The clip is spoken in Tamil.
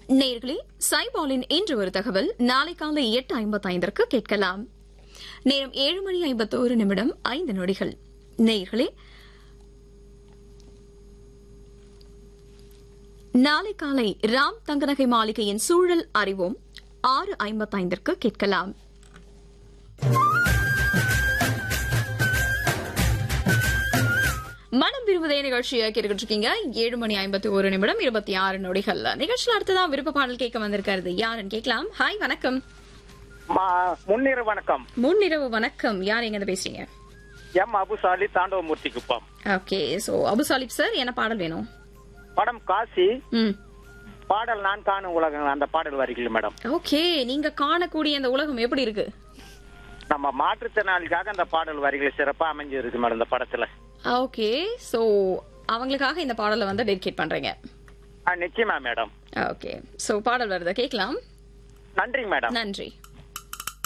நேர்களே சைபாலின் இன்று ஒரு தகவல் நாளை காலை எட்டு ஐம்பத்தைந்திற்கு கேட்கலாம் நேரம் ஏழு மணி ஐம்பத்தோரு நிமிடம் ஐந்து நொடிகள் நேர்களே நாளை காலை ராம் தங்கநகை மாளிகையின் சூழல் அறிவோம் ஆறு ஐம்பத்தைந்திற்கு கேட்கலாம் மனம் விரும்புதே நிகழ்ச்சியை கேட்டுக்கிட்டு இருக்கீங்க ஏழு மணி ஐம்பத்தி ஒரு நிமிடம் இருபத்தி ஆறு நொடிகள் நிகழ்ச்சியில் அடுத்ததான் விருப்ப பாடல் கேட்க வந்திருக்காரு யாருன்னு கேட்கலாம் ஹாய் வணக்கம் மா- முன்னிரு வணக்கம் முன்னிரவு வணக்கம் யார் எங்க பேசுறீங்க M Abusali Thandavamoorthy Kuppam okay so Abu Salib sir என்ன பாடல் வேணும் படம் காசி ம் பாடல் நான் காணும் உலகம் அந்த பாடல் வரிகள் மேடம் ஓகே நீங்க காணக்கூடிய அந்த உலகம் எப்படி இருக்கு நம்ம மாற்றுத்திறனாளிக்காக அந்த பாடல் வரிகள் சிறப்பா அமைஞ்சிருக்கு மேடம் இந்த படத்துல ஓகே சோ அவங்களுக்காக இந்த பாடலை வந்து டெடிகேட் பண்றீங்க ஆ, நிச்சயமா மேடம் ஓகே சோ பாடல் வருதா கேட்கலாம் நன்றிங்க மேடம் நன்றி